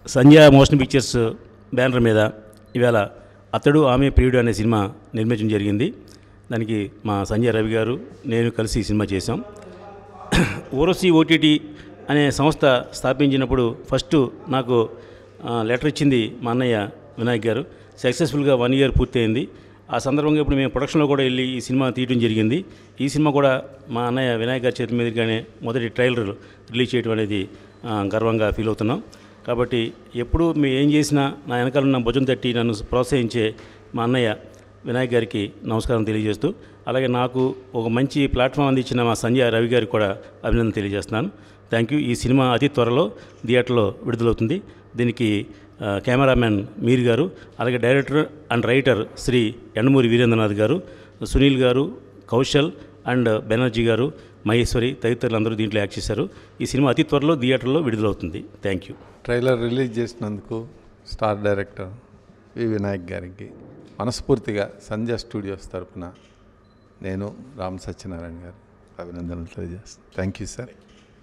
సంధ్యా motion pictures banner మీద ఇవాళ అతడు ఆమె ప్రియుడు అనే సినిమా నిర్మించడం జరిగింది దానికి మా సంజయ్ రవి గారు నేను కలిసి ఈ సినిమా చేశాం ఓరోసి ఓటీటీ అనే సంస్థ స్థాపించినప్పుడు ఫస్ట్ నాకు ఆ, లెటర్ ఇచ్చింది మా అన్నయ్య వినాయక్ గారు సక్సెస్ఫుల్గా వన్ ఇయర్ పూర్తయింది ఆ సందర్భంగా ఇప్పుడు మేము ప్రొడక్షన్లో కూడా వెళ్ళి ఈ సినిమా తీయడం జరిగింది ఈ సినిమా కూడా మా అన్నయ్య వినాయక్ గారి చేతి మీదుగానే మొదటి ట్రైలర్ రిలీజ్ చేయడం అనేది ఆ, గర్వంగా ఫీల్ అవుతున్నాం కాబట్టి ఎప్పుడు మేము ఏం చేసినా నా వెనకాల ఉన్న భుజం తట్టి నన్ను ప్రోత్సహించే మా అన్నయ్య వినాయక్ గారికి నమస్కారం తెలియజేస్తూ అలాగే నాకు ఒక మంచి ప్లాట్ఫామ్ అందించిన మా సంజయ్ రవి గారికి కూడా అభినందన తెలియజేస్తున్నాను థ్యాంక్ యూ ఈ సినిమా అతి త్వరలో థియేటర్లో విడుదలవుతుంది దీనికి ఆ, కెమెరామెన్ మీర్ గారు అలాగే director and writer Shri Yandamuri Veerendranath గారు సునీల్ గారు కౌశల్ అండ్ బెనర్జీ గారు మహేశ్వరి తదితరులు అందరూ దీంట్లో యాక్ట్ చేశారు ఈ సినిమా అతి త్వరలో థియేటర్లో విడుదలవుతుంది థ్యాంక్ యూ ట్రైలర్ రిలీజ్ చేసినందుకు స్టార్ డైరెక్టర్ వి వినాయక్ గారికి మనస్ఫూర్తిగా సంధ్య స్టూడియోస్ తరపున నేను రామ్ సత్యనారాయణ గారు అభినందనలు తెలియజేస్తాను థ్యాంక్ యూ సార్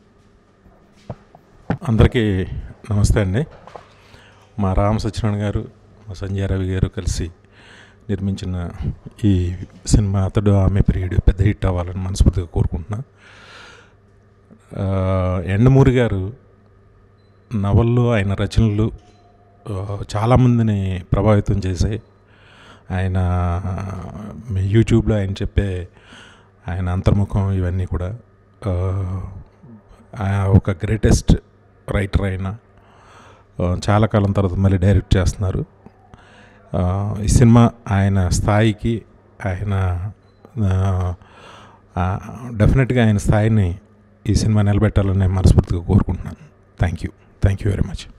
అందరికీ నమస్తే అండి మా రామ సత్యనారాయణ గారు మా సంజయ్ రవి గారు కలిసి నిర్మించిన ఈ సినిమా అతడు ఆమె పీరియడ్ పెద్ద హిట్ అవ్వాలని మనస్ఫూర్తిగా కోరుకుంటున్నా ఆ, ఎండమూరి గారు నవల్లో ఆయన రచనలు ఆ, చాలామందిని ప్రభావితం చేశాయి ఆయన మీ యూట్యూబ్లో ఆయన చెప్పే ఆయన అంతర్ముఖం ఇవన్నీ కూడా ఆ, ఆ ఒక గ్రేటెస్ట్ రైటర్ అయిన ఆ, చాలా కాలం తర్వాత మళ్ళీ డైరెక్ట్ చేస్తున్నారు ఆ, ఈ సినిమా ఆయన స్థాయికి ఆయన డెఫినెట్గా ఆయన స్థాయిని ఈ సినిమా నిలబెట్టాలని నేను మనస్ఫూర్తిగా కోరుకుంటున్నాను thank you thank you very much